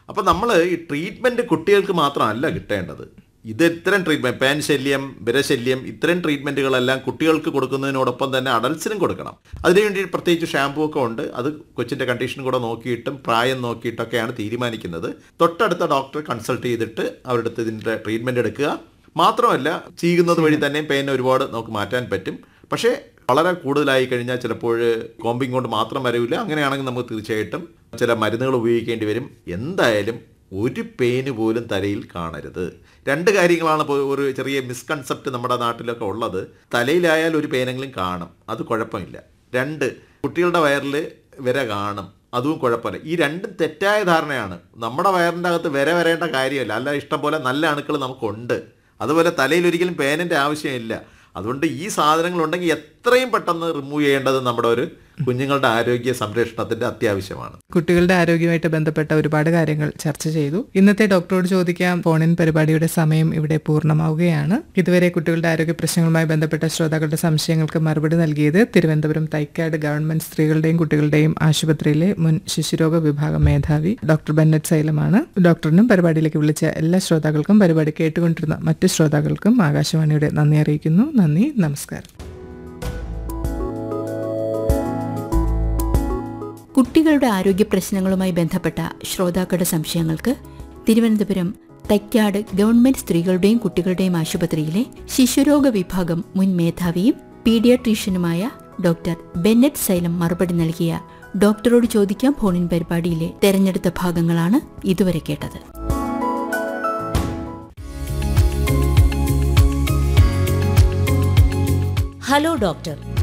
അപ്പോൾ നമ്മൾ ഈ ട്രീറ്റ്മെൻറ്റ് കുട്ടികൾക്ക് മാത്രമല്ല കിട്ടേണ്ടത് ഇത് ഇത്തരം ട്രീറ്റ്മെൻറ്റ് പാൻ ശല്യം വിരശല്യം ഇത്തരം ട്രീറ്റ്മെൻറ്റുകളെല്ലാം കുട്ടികൾക്ക് കൊടുക്കുന്നതിനോടൊപ്പം തന്നെ അഡൽസിനും കൊടുക്കണം അതിനുവേണ്ടി പ്രത്യേകിച്ച് ഷാമ്പൂ ഒക്കെ ഉണ്ട് അത് കൊച്ചിൻ്റെ കണ്ടീഷൻ കൂടെ നോക്കിയിട്ടും പ്രായം നോക്കിയിട്ടൊക്കെയാണ് തീരുമാനിക്കുന്നത് തൊട്ടടുത്ത ഡോക്ടറെ കൺസൾട്ട് ചെയ്തിട്ട് അവരുടെ അടുത്ത് ഇതിൻ്റെ ട്രീറ്റ്മെൻറ്റ് എടുക്കുക മാത്രമല്ല ചെയ്യുന്നത് വഴി തന്നെ പെയിൻ ഒരുപാട് നമുക്ക് മാറ്റാൻ പറ്റും പക്ഷേ വളരെ കൂടുതലായി കഴിഞ്ഞാൽ ചിലപ്പോൾ കോമ്പിങ് കൊണ്ട് മാത്രം വരില്ല അങ്ങനെയാണെങ്കിൽ നമുക്ക് തീർച്ചയായിട്ടും ചില മരുന്നുകൾ ഉപയോഗിക്കേണ്ടി വരും എന്തായാലും ഒരു പെയിന് പോലും തലയിൽ കാണരുത് രണ്ട് കാര്യങ്ങളാണ് ഇപ്പോൾ ഒരു ചെറിയ മിസ്കൺസെപ്റ്റ് നമ്മുടെ നാട്ടിലൊക്കെ ഉള്ളത് തലയിലായാൽ ഒരു പെയിനെങ്കിലും കാണും അത് കുഴപ്പമില്ല രണ്ട് കുട്ടികളുടെ വയറിൽ വിര കാണും അതും കുഴപ്പമില്ല ഈ രണ്ടും തെറ്റായ ധാരണയാണ് നമ്മുടെ വയറിൻ്റെ അകത്ത് വിര വരേണ്ട കാര്യമല്ല അല്ല ഇഷ്ടം പോലെ നല്ല അണുക്കൾ നമുക്കുണ്ട് അതുപോലെ തലയിൽ ഒരിക്കലും പേനിൻ്റെ ആവശ്യമില്ല അതുകൊണ്ട് ഈ സാധനങ്ങൾ ഉണ്ടെങ്കിൽ എത്രയും പെട്ടെന്ന് റിമൂവ് ചെയ്യേണ്ടത് നമ്മുടെ ഒരു കുഞ്ഞുങ്ങളുടെ ആരോഗ്യ സംരക്ഷണത്തിൻ്റെ അത്യാവശ്യമാണ് കുട്ടികളുടെ ആരോഗ്യമായിട്ട് ബന്ധപ്പെട്ട ഒരുപാട് കാര്യങ്ങൾ ചർച്ച ചെയ്തു ഇന്നത്തെ ഡോക്ടറോട് ചോദിക്കാം ഫോണിൻ പരിപാടിയുടെ സമയം ഇവിടെ പൂർണ്ണമാവുകയാണ് ഇതുവരെ കുട്ടികളുടെ ആരോഗ്യ പ്രശ്നങ്ങളുമായി ബന്ധപ്പെട്ട ശ്രോതാക്കളുടെ സംശയങ്ങൾക്ക് മറുപടി നൽകിയത് തിരുവനന്തപുരം തൈക്കാട് ഗവൺമെന്റ് സ്ത്രീകളുടെയും കുട്ടികളുടെയും ആശുപത്രിയിലെ മുൻ ശിശുരോഗ വിഭാഗം മേധാവി ഡോക്ടർ ബെന്നറ്റ് സൈലമാണ് ഡോക്ടറിനും പരിപാടിയിലേക്ക് വിളിച്ച എല്ലാ ശ്രോതാക്കൾക്കും പരിപാടി കേട്ടുകൊണ്ടിരുന്ന മറ്റു ശ്രോതാക്കൾക്കും ആകാശവാണിയുടെ നന്ദി അറിയിക്കുന്നു നന്ദി നമസ്കാരം കുട്ടികളുടെ ആരോഗ്യ പ്രശ്നങ്ങളുമായി ബന്ധപ്പെട്ട ശ്രോതാക്കളുടെ സംശയങ്ങൾക്ക് തിരുവനന്തപുരം തൈക്കാട് ഗവൺമെന്റ് സ്ത്രീകളുടെയും കുട്ടികളുടെയും ആശുപത്രിയിലെ ശിശുരോഗ വിഭാഗം മുൻ മേധാവിയും പീഡിയാട്രീഷ്യനുമായ ഡോക്ടർ ബെന്നറ്റ് സൈലം മറുപടി നൽകിയ ഡോക്ടറോട് ചോദിക്കാം ഫോണിൻ പരിപാടിയിലെ തെരഞ്ഞെടുത്ത ഭാഗങ്ങളാണ് ഇതുവരെ കേട്ടത് ഹലോ ഡോക്ടർ